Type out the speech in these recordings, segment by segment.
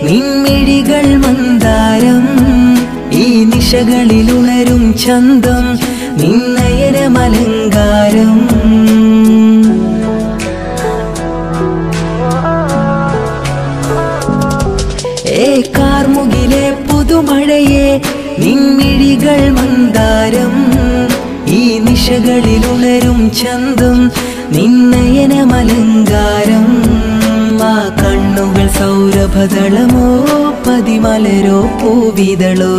നിൻമിഴികൾ മന്ദാരം ഈ നിശകളിൽ ഉണരും ചന്തം നിന്നയനമലങ്കാരം ഏ കാർമുകിലെ പുതുമഴയെ നിൻമിഴികൾ മന്ദാരം ഈ നിശകളിൽ ഉണരും ചന്തം നിന്നയനമലങ്കാരം ആ കണ്ണുകൾ സൗരഭദളമോ പതിമലരോ പൂവിതളോ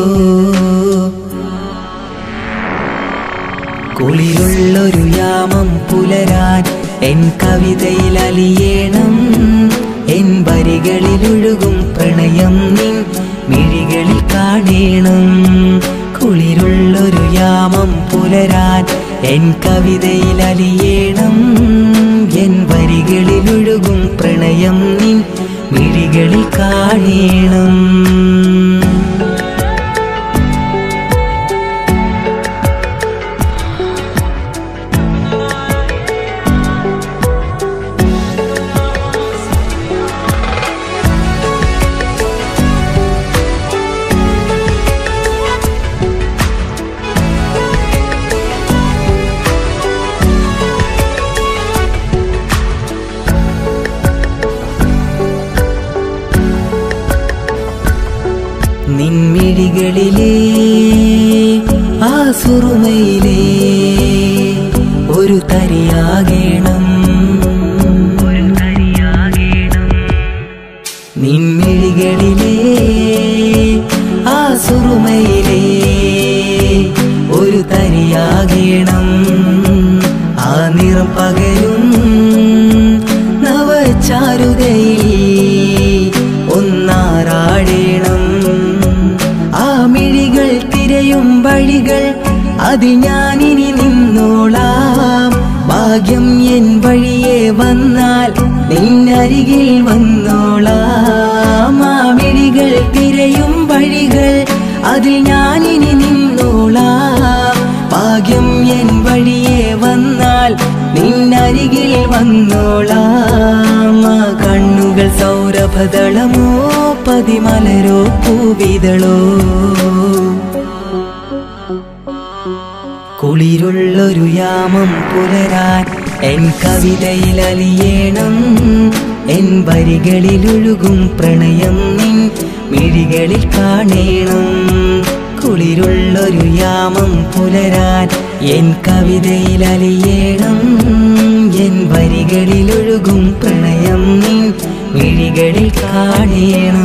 കുളിരുള്ളൊരു യാമം പുലരാൻ എൻ കവിതയിൽ അലിയേണം എൻ വരികളിൽ ഒഴുകും പ്രണയം നിൻ മിഴികളിൽ കാണേണം കുളിരുള്ളൊരു യാമം പുലരാൻ എൻ കവിതയിൽ അലിയേണം എൻ വരികളിൽ ഒഴുകും പ്രണയം നിൻ മിഴികളിൽ കാണേണം നിൻമിഴികളിലെ ആ സുറുമയിലെ ഒരു തരിയാകേണം നിൻമിഴികളിലെ ആ സുറുമയിലെ ഒരു തരിയാകേണം ആ നിറം പകരും നവചാരുതയിൽ ഒന്നാറാടേണം ആ മിഴികൾ തിരയും വഴികൾ അതിൽ ഞാനിനി നിന്നോളാം ഭാഗ്യം എൻ വഴിയെ വന്നാൽ നിന്നരികിൽ വന്നോളാം ആ മിഴികൾ തിരയും വഴികൾ അതിൽ ഞാനിനി നിന്നോളാം ഭാഗ്യം എൻ വഴിയെ വന്നാൽ നിന്നരികിൽ വന്നോളാം ആ കണ്ണുകൾ സൗരഭദളമോ പതിമലരോ പൂവിതളോ കുളിരുള്ളൊരു യാമം പുലരാൻ എൻ കവിതയിൽ അലിയേണം എൻ വരികളിൽ ഒഴുകും പ്രണയം നിൻ മിഴികളിൽ കാണേണം കുളിരുള്ളൊരു യാമം പുലരാൻ എൻ കവിതയിൽ അലിയേണം എൻ വരികളിൽ ഒഴുകും പ്രണയം നിൻ മിഴികളിൽ കാണേണം